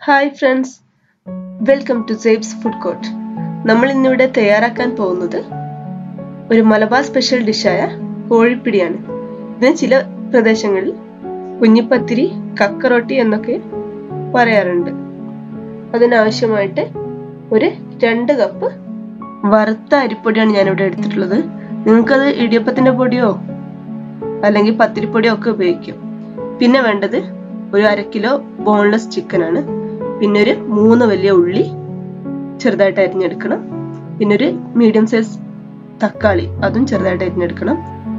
hi friends welcome to സേബ്സ് food court നമ്മൾ ഇന്നിവിടെ തയ്യാറാക്കാൻ പോകുന്നത് ഒരു മലബാർ സ്പെഷ്യൽ ഡിഷായ കോഴിപ്പിടിയാണ് ഇതിന് ചില പ്രദേശങ്ങളിൽ കുഞ്ഞിപ്പത്തിരി കക്കറൊട്ടി എന്നൊക്കെ പറയാറുണ്ട് അതിനാവശ്യമായിട്ട് ഒരു രണ്ട് കപ്പ് വറുത്ത അരിപ്പൊടിയാണ് ഞാനിവിടെ എടുത്തിട്ടുള്ളത് നിങ്ങൾക്കത് ഇടിയപ്പത്തിന്റെ പൊടിയോ അല്ലെങ്കിൽ പത്തിരിപ്പൊടിയോ ഒക്കെ ഉപയോഗിക്കും പിന്നെ വേണ്ടത് ഒരു അര കിലോ ബോൺലെസ് ചിക്കൻ ആണ് പിന്നെ ഒരു മൂന്ന് വലിയ ഉള്ളി ചെറുതായിട്ട് അരിഞ്ഞെടുക്കണം പിന്നെ ഒരു മീഡിയം സൈസ് തക്കാളി അതും ചെറുതായിട്ട് അരിഞ്ഞെടുക്കണം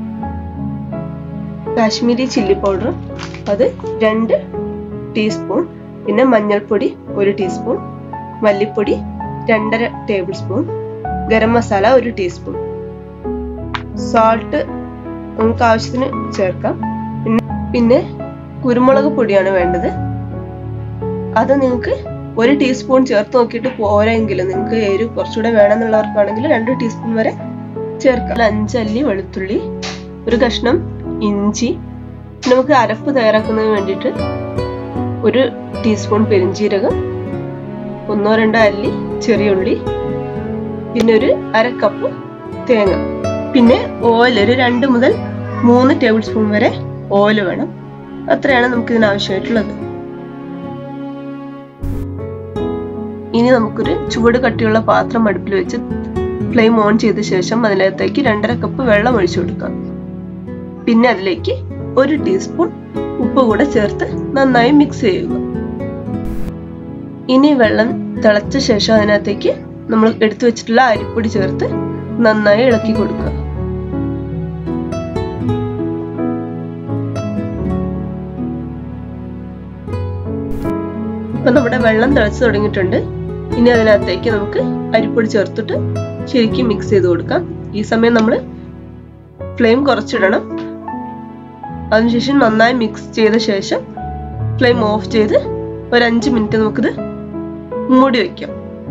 കാശ്മീരി ചില്ലി പൗഡർ അത് രണ്ട് ടീസ്പൂൺ പിന്നെ മഞ്ഞൾപ്പൊടി ഒരു ടീസ്പൂൺ മല്ലിപ്പൊടി രണ്ടര ടേബിൾ സ്പൂൺ ഗരം മസാല ഒരു ടീസ്പൂൺ സാൾട്ട് നമുക്ക് ആവശ്യത്തിന് ചേർക്കാം പിന്നെ പിന്നെ കുരുമുളക് പൊടിയാണ് വേണ്ടത് അത് നിങ്ങൾക്ക് ഒരു ടീസ്പൂൺ ചേർത്ത് നോക്കിയിട്ട് പോരെങ്കിലും നിങ്ങൾക്ക് എരിവ് കുറച്ചുകൂടെ വേണമെന്നുള്ളവർക്കാണെങ്കിൽ രണ്ട് ടീസ്പൂൺ വരെ ചേർക്കാം അഞ്ചല്ലി വെളുത്തുള്ളി ഒരു കഷ്ണം ഇഞ്ചി നമുക്ക് അരപ്പ് തയ്യാറാക്കുന്നതിന് വേണ്ടിയിട്ട് ഒരു ടീസ്പൂൺ പെരിഞ്ചീരകം ഒന്നോ രണ്ടോ അല്ലി ചെറിയ ഉള്ളി പിന്നെ ഒരു അര കപ്പ് തേങ്ങ പിന്നെ ഓയിൽ ഒരു രണ്ട് മുതൽ മൂന്ന് ടേബിൾ സ്പൂൺ വരെ ഓയിൽ വേണം അത്രയാണ് നമുക്ക് ഇതിന് ആവശ്യമായിട്ടുള്ളത് ഇനി നമുക്കൊരു ചുവട് കട്ടിയുള്ള പാത്രം അടുപ്പിൽ വെച്ച് ഫ്ലെയിം ഓൺ ചെയ്ത ശേഷം അതിനകത്തേക്ക് രണ്ടര കപ്പ് വെള്ളം ഒഴിച്ചു കൊടുക്കാം പിന്നെ അതിലേക്ക് ഒരു ടീസ്പൂൺ ഉപ്പ് കൂടെ ചേർത്ത് നന്നായി മിക്സ് ചെയ്യുക ഇനി വെള്ളം തിളച്ച ശേഷം അതിനകത്തേക്ക് നമ്മൾ എടുത്തു വെച്ചിട്ടുള്ള അരിപ്പൊടി ചേർത്ത് നന്നായി ഇളക്കി കൊടുക്കുക ഇപ്പൊ നമ്മുടെ വെള്ളം തിളച്ചു തുടങ്ങിയിട്ടുണ്ട് ഇനി അതിനകത്തേക്ക് നമുക്ക് അരിപ്പൊടി ചേർത്തിട്ട് ശരിക്കും മിക്സ് ചെയ്ത് കൊടുക്കാം ഈ സമയം നമ്മൾ ഫ്ലെയിം കുറച്ചിടണം അതിനുശേഷം നന്നായി മിക്സ് ചെയ്ത ശേഷം ഫ്ലെയിം ഓഫ് ചെയ്ത് ഒരു അഞ്ച് മിനിറ്റ് നമുക്കിത് മൂടി വയ്ക്കാം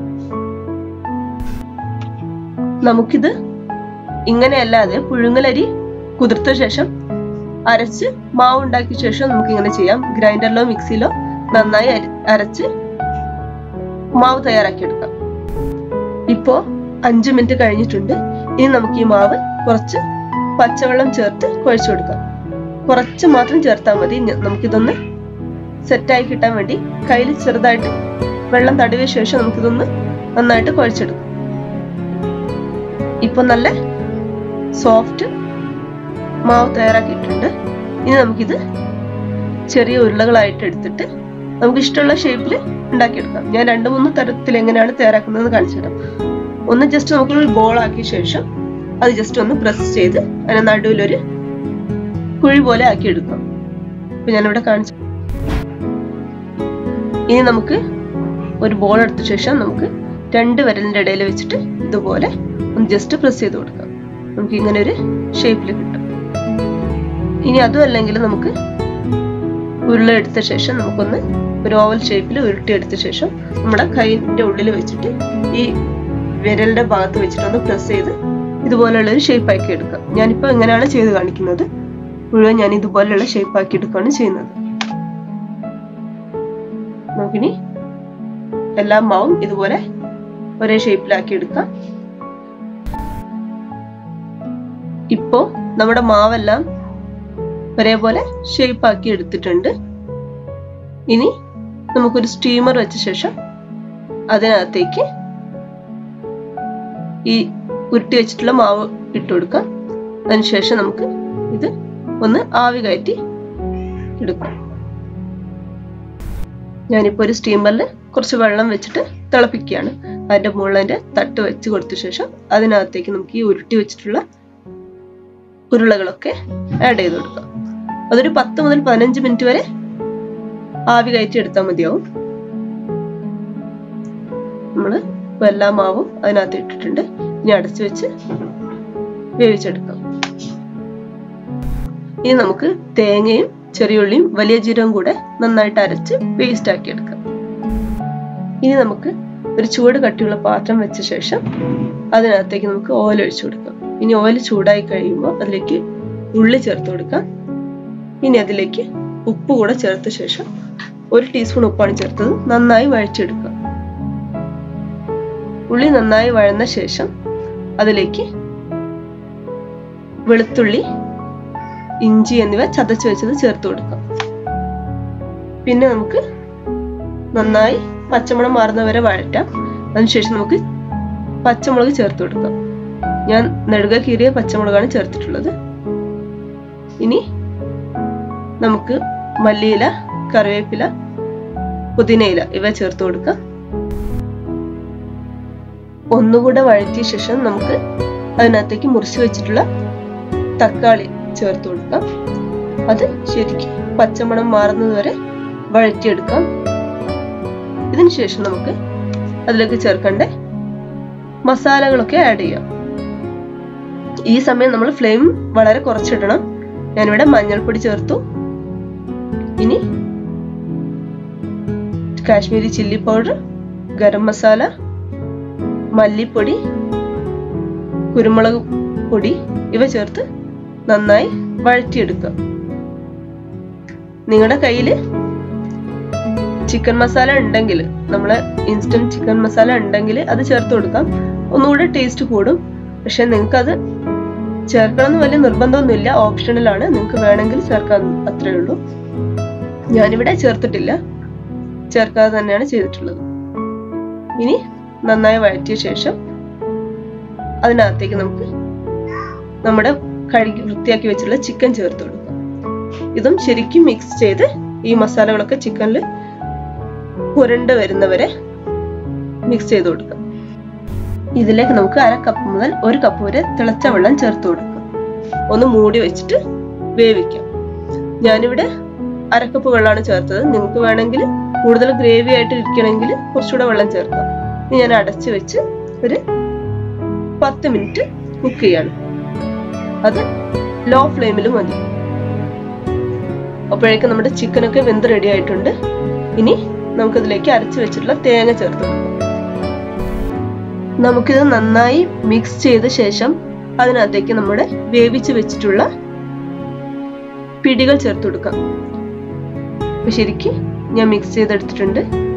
നമുക്കിത് ഇങ്ങനെയല്ലാതെ പുഴുങ്ങലരി കുതിർത്ത ശേഷം അരച്ച് മാവ് ഉണ്ടാക്കിയ ശേഷം നമുക്ക് ഇങ്ങനെ ചെയ്യാം ഗ്രൈൻഡറിലോ മിക്സിയിലോ നന്നായി അരച്ച് മാവ് തയ്യാറാക്കിയെടുക്കാം ഇപ്പോ അഞ്ചു മിനിറ്റ് കഴിഞ്ഞിട്ടുണ്ട് ഇനി നമുക്ക് ഈ മാവ് കുറച്ച് പച്ചവെള്ളം ചേർത്ത് കുഴച്ചു കൊടുക്കാം കുറച്ച് മാത്രം ചേർത്താൽ മതി നമുക്കിതൊന്ന് സെറ്റായി കിട്ടാൻ വേണ്ടി കയ്യിൽ ചെറുതായിട്ട് വെള്ളം തടവിയ ശേഷം നമുക്കിതൊന്ന് നന്നായിട്ട് കുഴച്ചെടുക്കാം ഇപ്പൊ നല്ല സോഫ്റ്റ് മാവ് തയ്യാറാക്കിയിട്ടുണ്ട് ഇനി നമുക്കിത് ചെറിയ ഉരുളകളായിട്ട് എടുത്തിട്ട് നമുക്ക് ഇഷ്ടമുള്ള ഷേപ്പിൽ ഉണ്ടാക്കിയെടുക്കാം ഞാൻ രണ്ട് മൂന്ന് തരത്തിൽ എങ്ങനെയാണ് തയ്യാറാക്കുന്നത് കാണിച്ചു തരാം ഒന്ന് ജസ്റ്റ് നമുക്കൊരു ബോൾ ആക്കിയ ശേഷം അത് ജസ്റ്റ് ഒന്ന് പ്രസ് ചെയ്ത് അതിന് നടുവിലൊരു കുഴി പോലെ ആക്കി എടുക്കാം ഇപ്പൊ ഞാനിവിടെ കാണിച്ചു ഇനി നമുക്ക് ഒരു ബോൾ എടുത്ത ശേഷം നമുക്ക് രണ്ട് വിരലിന്റെ ഇടയിൽ വെച്ചിട്ട് ഇതുപോലെ ഒന്ന് ജസ്റ്റ് പ്രസ് ചെയ്ത് കൊടുക്കാം നമുക്ക് ഇങ്ങനെ ഒരു ഷേപ്പിൽ കിട്ടും ഇനി അതും അല്ലെങ്കിൽ നമുക്ക് ഉരുള എടുത്ത ശേഷം നമുക്കൊന്ന് ഒരു ഓവൽ ഷേപ്പിൽ ഉരുട്ടിയെടുത്ത ശേഷം നമ്മുടെ കൈൻ്റെ ഉള്ളിൽ വെച്ചിട്ട് ഈ വിരലിന്റെ ഭാഗത്ത് വെച്ചിട്ടൊന്ന് പ്രസ് ചെയ്ത് ഇതുപോലെയുള്ള ഒരു ഷേപ്പ് ആക്കി എടുക്കാം ഞാനിപ്പോൾ എങ്ങനെയാണ് ചെയ്ത് കാണിക്കുന്നത് മുഴുവൻ ഞാൻ ഇതുപോലെയുള്ള ഷേപ്പ് ആക്കി എടുക്കുകയാണ് ചെയ്യുന്നത് നമുക്കിനി എല്ലാ മാവും ഇതുപോലെ ഒരേ ഷേപ്പിലാക്കി എടുക്കാം ഇപ്പോ നമ്മുടെ മാവെല്ലാം ഒരേപോലെ ഷേപ്പ് ആക്കി എടുത്തിട്ടുണ്ട് ഇനി നമുക്കൊരു സ്റ്റീമർ വെച്ച ശേഷം അതിനകത്തേക്ക് ഈ ഉരുട്ടി വെച്ചിട്ടുള്ള മാവ് ഇട്ട് കൊടുക്കാം അതിനുശേഷം നമുക്ക് ഇത് ഒന്ന് ആവി കയറ്റി എടുക്കാം ഞാനിപ്പോൾ ഒരു സ്റ്റീമറിൽ കുറച്ച് വെള്ളം വെച്ചിട്ട് തിളപ്പിക്കുകയാണ് അതിൻ്റെ മുകളിൽ അതിൻ്റെ തട്ട് വെച്ച് കൊടുത്ത ശേഷം അതിനകത്തേക്ക് നമുക്ക് ഈ ഉരുട്ടി വെച്ചിട്ടുള്ള ഉരുളകളൊക്കെ ആഡ് ചെയ്ത് കൊടുക്കാം അതൊരു പത്ത് മുതൽ പതിനഞ്ച് മിനിറ്റ് വരെ ആവി കയറ്റി എടുത്താൽ മതിയാവും നമ്മൾ ഇപ്പോൾ എല്ലാ മാവും അതിനകത്ത് ഇട്ടിട്ടുണ്ട് ഇനി അടച്ചു വെച്ച് വേവിച്ചെടുക്കാം ഇനി നമുക്ക് തേങ്ങയും ചെറിയുള്ളിയും വലിയ ജീരകം കൂടെ നന്നായിട്ട് അരച്ച് പേസ്റ്റ് ആക്കി എടുക്കാം ഇനി നമുക്ക് ഒരു ചൂട് കട്ടിയുള്ള പാത്രം വെച്ച ശേഷം അതിനകത്തേക്ക് നമുക്ക് ഓയിൽ ഒഴിച്ചു കൊടുക്കാം ഇനി ഓയിൽ ചൂടായി കഴിയുമ്പോൾ അതിലേക്ക് ഉള്ളി ചേർത്ത് കൊടുക്കാം ഇനി അതിലേക്ക് ഉപ്പ് കൂടെ ചേർത്ത ശേഷം ഒരു ടീസ്പൂൺ ഉപ്പാണ് ചേർത്തത് നന്നായി വഴച്ചെടുക്കുക ഉള്ളി നന്നായി വഴന്ന ശേഷം അതിലേക്ക് വെളുത്തുള്ളി ഇഞ്ചി എന്നിവ ചതച്ച് വെച്ചത് ചേർത്ത് കൊടുക്കാം പിന്നെ നമുക്ക് നന്നായി പച്ചമുളക് മാറുന്നവരെ വഴറ്റാം അതിനുശേഷം നമുക്ക് പച്ചമുളക് ചേർത്ത് കൊടുക്കാം ഞാൻ നെടുക കീറിയ പച്ചമുളകാണ് ചേർത്തിട്ടുള്ളത് ഇനി നമുക്ക് മല്ലിയില കറിവേപ്പില പുതിനയില ഇവ ചേർത്ത് കൊടുക്കാം ഒന്നുകൂടെ വഴറ്റിയ ശേഷം നമുക്ക് അതിനകത്തേക്ക് മുറിച്ച് വെച്ചിട്ടുള്ള തക്കാളി ചേർത്ത് കൊടുക്കാം അത് ശരിക്കും പച്ചമണം മാറുന്നത് വരെ വഴറ്റിയെടുക്കാം ഇതിനുശേഷം നമുക്ക് അതിലേക്ക് ചേർക്കേണ്ട മസാലകളൊക്കെ ആഡ് ചെയ്യാം ഈ സമയം നമ്മൾ ഫ്ലെയിം വളരെ കുറച്ചിടണം ഞാനിവിടെ മഞ്ഞൾപ്പൊടി ചേർത്തു ഇനി കാശ്മീരി ചില്ലി പൗഡർ ഗരം മസാല മല്ലിപ്പൊടി കുരുമുളക് പൊടി ഇവ ചേർത്ത് നന്നായി വഴറ്റിയെടുക്കുക നിങ്ങളുടെ കയ്യിൽ ചിക്കൻ മസാല ഉണ്ടെങ്കിൽ നമ്മളെ ഇൻസ്റ്റന്റ് ചിക്കൻ മസാല ഉണ്ടെങ്കിൽ അത് ചേർത്ത് കൊടുക്കാം ഒന്നുകൂടെ ടേസ്റ്റ് കൂടും പക്ഷെ നിങ്ങൾക്ക് അത് ചേർക്കണം എന്ന് വലിയ നിർബന്ധമൊന്നുമില്ല ഓപ്ഷണലാണ് നിങ്ങൾക്ക് വേണമെങ്കിൽ ചേർക്കാൻ അത്രേ ഉള്ളൂ ഞാനിവിടെ ചേർത്തിട്ടില്ല ചേർക്കാതെ തന്നെയാണ് ചെയ്തിട്ടുള്ളത് ഇനി നന്നായി വഴറ്റിയ ശേഷം അതിനകത്തേക്ക് നമുക്ക് നമ്മുടെ കഴുകി വൃത്തിയാക്കി വെച്ചുള്ള ചിക്കൻ ചേർത്ത് കൊടുക്കാം ഇതും ശരിക്കും മിക്സ് ചെയ്ത് ഈ മസാലകളൊക്കെ ചിക്കനിൽ പുരണ്ട് വരുന്നവരെ മിക്സ് ചെയ്ത് കൊടുക്കാം ഇതിലേക്ക് നമുക്ക് അര കപ്പ് മുതൽ ഒരു കപ്പ് വരെ തിളച്ച വെള്ളം ചേർത്ത് കൊടുക്കാം ഒന്ന് മൂടി വെച്ചിട്ട് വേവിക്കാം ഞാനിവിടെ അരക്കപ്പ് വെള്ളമാണ് ചേർത്തത് നിങ്ങൾക്ക് വേണമെങ്കിൽ കൂടുതൽ ഗ്രേവി ആയിട്ട് ഇരിക്കണമെങ്കിൽ കുറച്ചുകൂടെ വെള്ളം ചേർക്കാം ഇനി ഞാൻ അടച്ചു വെച്ച് ഒരു പത്ത് മിനിറ്റ് കുക്ക് ചെയ്യാണ് അത് ലോ ഫ്ലെയിമിൽ മതി അപ്പോഴേക്കും നമ്മുടെ ചിക്കനൊക്കെ വെന്ത് റെഡി ആയിട്ടുണ്ട് ഇനി നമുക്കിതിലേക്ക് അരച്ചു വെച്ചിട്ടുള്ള തേങ്ങ ചേർത്ത് കൊടുക്കാം നമുക്കിത് നന്നായി മിക്സ് ചെയ്ത ശേഷം അതിനകത്തേക്ക് നമ്മുടെ വേവിച്ച് വെച്ചിട്ടുള്ള പിടികൾ ചേർത്ത് കൊടുക്കാം അപ്പൊ ശരിക്കും ഞാൻ മിക്സ് ചെയ്തെടുത്തിട്ടുണ്ട്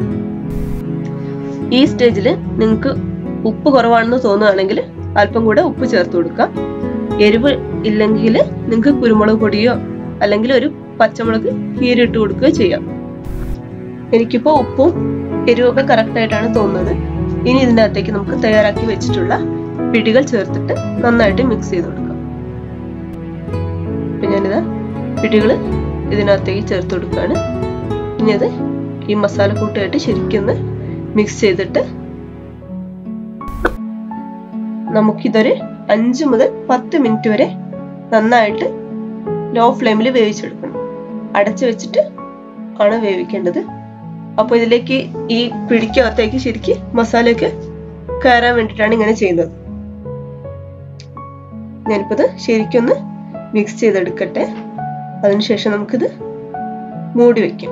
ഈ സ്റ്റേജിൽ നിങ്ങൾക്ക് ഉപ്പ് കുറവാണെന്ന് തോന്നുകയാണെങ്കിൽ അല്പം കൂടെ ഉപ്പ് ചേർത്ത് കൊടുക്കാം എരിവ് ഇല്ലെങ്കിൽ നിങ്ങൾക്ക് കുരുമുളക് പൊടിയോ അല്ലെങ്കിൽ ഒരു പച്ചമുളക് കീരിട്ട് കൊടുക്കുകയോ ചെയ്യാം എനിക്കിപ്പോ ഉപ്പും എരിവൊക്കെ കറക്റ്റ് ആയിട്ടാണ് തോന്നുന്നത് ഇനി ഇതിനകത്തേക്ക് നമുക്ക് തയ്യാറാക്കി വെച്ചിട്ടുള്ള പിടികൾ ചേർത്തിട്ട് നന്നായിട്ട് മിക്സ് ചെയ്ത് കൊടുക്കാം അപ്പൊ ഞാനിത് പിടികൾ ഇതിനകത്തേക്ക് ചേർത്ത് കൊടുക്കുകയാണ് ഇനി അത് ഈ മസാല കൂട്ടായിട്ട് ശരിക്കും മിക്സ് ചെയ്തിട്ട് നമുക്കിതൊരു അഞ്ച് മുതൽ പത്ത് മിനിറ്റ് വരെ നന്നായിട്ട് ലോ ഫ്ലെയിമിൽ വേവിച്ചെടുക്കണം അടച്ചു വെച്ചിട്ട് ആണ് വേവിക്കേണ്ടത് അപ്പൊ ഇതിലേക്ക് ഈ പിടിക്കകത്തേക്ക് ശരിക്ക് മസാലയൊക്കെ കയറാൻ വേണ്ടിയിട്ടാണ് ഇങ്ങനെ ചെയ്യുന്നത് ഞാനിപ്പത് ശരിക്കൊന്ന് മിക്സ് ചെയ്തെടുക്കട്ടെ അതിനുശേഷം നമുക്കിത് മൂടി വെക്കാം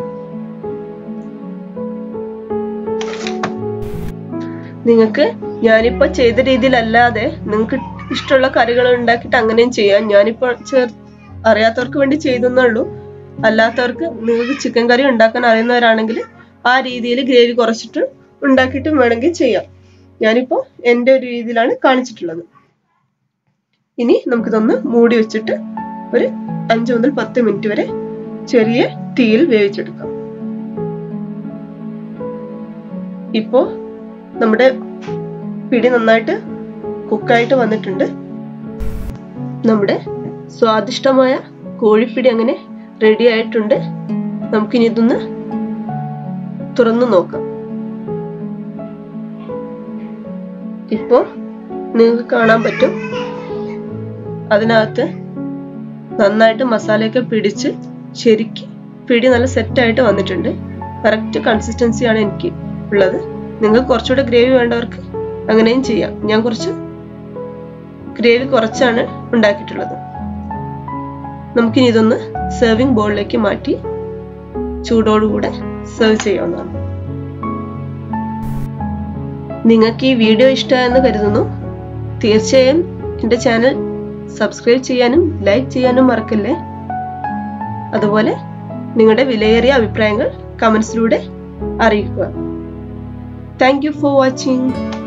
നിങ്ങൾക്ക് ഞാനിപ്പോ ചെയ്ത രീതിയിലല്ലാതെ നിങ്ങൾക്ക് ഇഷ്ടമുള്ള കറികൾ ഉണ്ടാക്കിയിട്ട് അങ്ങനെയും ചെയ്യാം ഞാനിപ്പോ ചേർ അറിയാത്തവർക്ക് വേണ്ടി ചെയ്തെന്നേ ഉള്ളൂ അല്ലാത്തവർക്ക് നിങ്ങൾക്ക് ചിക്കൻ കറി ഉണ്ടാക്കാൻ അറിയുന്നവരാണെങ്കിൽ ആ രീതിയിൽ ഗ്രേവി കുറച്ചിട്ട് ഉണ്ടാക്കിയിട്ടും വേണമെങ്കിൽ ചെയ്യാം ഞാനിപ്പോ എൻ്റെ ഒരു രീതിയിലാണ് കാണിച്ചിട്ടുള്ളത് ഇനി നമുക്കിതൊന്ന് മൂടി വെച്ചിട്ട് ഒരു അഞ്ചു മുതൽ പത്ത് മിനിറ്റ് വരെ ചെറിയ തീയിൽ വേവിച്ചെടുക്കാം ഇപ്പോ നമ്മുടെ പിടി നന്നായിട്ട് കുക്കായിട്ട് വന്നിട്ടുണ്ട് നമ്മുടെ സ്വാദിഷ്ടമായ കോഴിപ്പിടി അങ്ങനെ റെഡി ആയിട്ടുണ്ട് നമുക്കിനി ഇതൊന്ന് തുറന്നു നോക്കാം ഇപ്പോ നിങ്ങൾക്ക് കാണാൻ പറ്റും അതിനകത്ത് നന്നായിട്ട് മസാലയൊക്കെ പിടിച്ച് ശരിക്ക് പിടി നല്ല സെറ്റായിട്ട് വന്നിട്ടുണ്ട് കറക്റ്റ് കൺസിസ്റ്റൻസിയാണ് എനിക്ക് ഉള്ളത് നിങ്ങൾക്ക് കുറച്ചുകൂടെ ഗ്രേവി വേണ്ടവർക്ക് അങ്ങനെയും ചെയ്യാം ഞാൻ കുറച്ച് ഗ്രേവി കുറച്ചാണ് ഉണ്ടാക്കിയിട്ടുള്ളത് നമുക്കിനി ഇതൊന്ന് സെർവിങ് ബോളിലേക്ക് മാറ്റി ചൂടോടുകൂടെ സെർവ് ചെയ്യാവുന്നതാണ് നിങ്ങൾക്ക് ഈ വീഡിയോ ഇഷ്ടമായെന്ന് കരുതുന്നു തീർച്ചയായും എൻ്റെ ചാനൽ സബ്സ്ക്രൈബ് ചെയ്യാനും ലൈക്ക് ചെയ്യാനും മറക്കല്ലേ അതുപോലെ നിങ്ങളുടെ വിലയേറിയ അഭിപ്രായങ്ങൾ കമന്റ്സിലൂടെ അറിയിക്കുക താങ്ക് യു ഫോർ വാച്ചിങ്